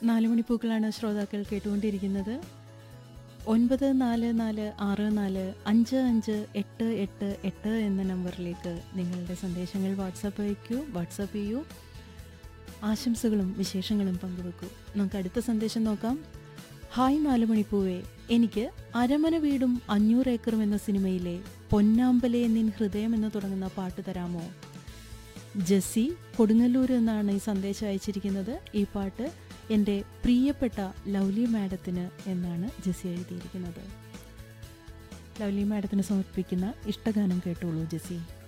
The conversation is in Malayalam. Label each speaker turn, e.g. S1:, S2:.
S1: നാലുമണിപ്പൂക്കളാണ് ശ്രോതാക്കൾ കേട്ടുകൊണ്ടിരിക്കുന്നത് ഒൻപത് നാല് നാല് ആറ് നാല് അഞ്ച് അഞ്ച് എട്ട് എട്ട് എട്ട് എന്ന നമ്പറിലേക്ക് നിങ്ങളുടെ സന്ദേശങ്ങൾ വാട്സാപ്പ് അയക്കൂ വാട്സാപ്പ് ചെയ്യൂ ആശംസകളും വിശേഷങ്ങളും പങ്കുവെക്കൂ നമുക്ക് അടുത്ത സന്ദേശം നോക്കാം ഹായ് നാലുമണിപ്പൂവേ എനിക്ക് അരമന വീടും അഞ്ഞൂറ് ഏക്കറും എന്ന സിനിമയിലെ പൊന്നാമ്പലെ നിൻ ഹൃദയം എന്ന് തുടങ്ങുന്ന പാട്ട് തരാമോ ജെസ്സി കൊടുങ്ങല്ലൂർ എന്നാണ് ഈ സന്ദേശം അയച്ചിരിക്കുന്നത് ഈ പാട്ട് എൻ്റെ പ്രിയപ്പെട്ട ലൗലി മാഡത്തിന് എന്നാണ് ജെസ്സി എഴുതിയിരിക്കുന്നത് ലൗലി മാഡത്തിന് സമർപ്പിക്കുന്ന ഇഷ്ടഗാനം കേട്ടോളൂ ജെസ്സി